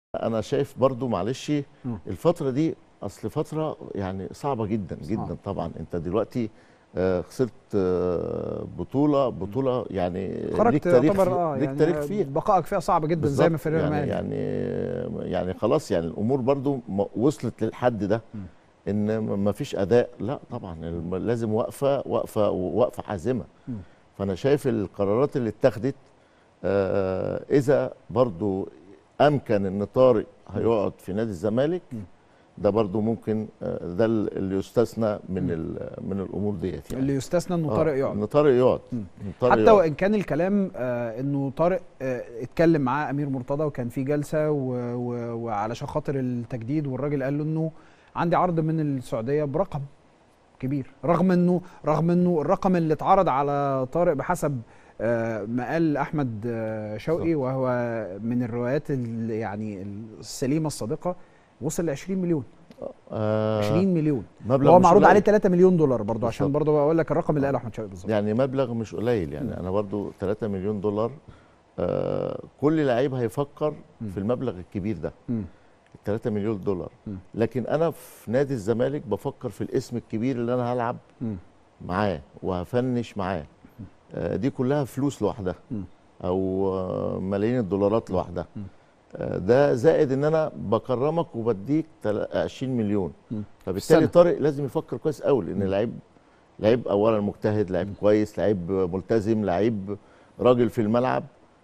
انا شايف برضو معلش مم. الفتره دي اصل فتره يعني صعبه جدا جدا صعب. طبعا انت دلوقتي آه، خسرت آه، بطوله بطوله يعني ليك خرجت تاريخ يعتبر في- اه ليك يعني تاريخ فيها بقائك فيها صعب جدا زي ما بالظبط. فيريرا يعني قال يعني يعني خلاص يعني الامور برضو م- وصلت للحد ده مم. ان ما فيش اداء لا طبعا الم- لازم وقفه وقفه وقفه حازمه مم. فانا شايف القرارات اللي اتخذت آه، اذا برضو امكن ان طارق هيقعد في نادي الزمالك مم. ده برضو ممكن آه، ده اللي يستثنى من ال- من الامور ديت يعني اللي يستثنى انه آه، طارق يقعد ان طارق يقعد مم. إن طارق حتى يقعد. وان كان الكلام آه انه طارق آه اتكلم معاه امير مرتضى وكان في جلسه و و وعلشان خاطر التجديد والراجل قال له انه عندي عرض من السعوديه برقم كبير رغم انه رغم انه الرقم اللي اتعرض على طارق بحسب آه ما قال احمد آه شوقي وهو من الروايات ال- يعني السليمه الصادقه وصل ل 20 مليون آه 20 مليون مبلغ وهو مش معروض قليل. عليه 3 مليون دولار برضه عشان بالظبط. برضه بقول لك الرقم اللي قاله احمد شوقي بالظبط يعني مبلغ مش قليل يعني انا برضو 3 مليون دولار آه كل لعيب هيفكر مم. في المبلغ الكبير ده مم. 3 مليون دولار مم. لكن انا في نادي الزمالك بفكر في الاسم الكبير اللي انا هلعب مم. معاه وهفنش معاه آه دي كلها فلوس لوحدها مم. او آه ملايين الدولارات لوحدها مم. آه ده زائد ان انا بكرمك وبديك تل- 20 مليون مم. فبالتالي سنة. طارق لازم يفكر كويس قوي لان لعيب لعيب اولا مجتهد لعيب كويس لعيب ملتزم لعيب راجل في الملعب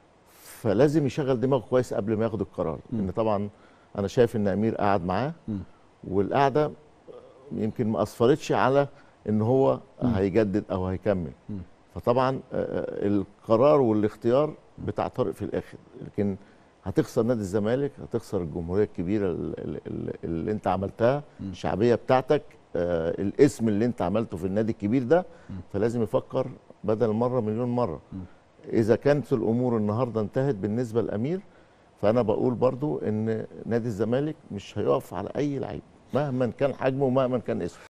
فلازم يشغل دماغه كويس قبل ما ياخد القرار مم. لان طبعا انا شايف ان امير قعد معاه مم. والقعده يمكن ما اثرتش على ان هو مم. هيجدد او هيكمل مم. فطبعا آه، القرار والاختيار بتاع طارق في الاخر لكن هتخسر نادي الزمالك هتخسر الجمهوريه الكبيره ال- ال- ال- اللي انت عملتها مم. الشعبيه بتاعتك آه، الاسم اللي انت عملته في النادي الكبير ده مم. فلازم يفكر بدل مره مليون مره مم. اذا كانت الامور النهارده انتهت بالنسبه لامير فانا بقول برضو ان نادي الزمالك مش هيقف على اي لعيب مهما كان حجمه ومهما كان اسمه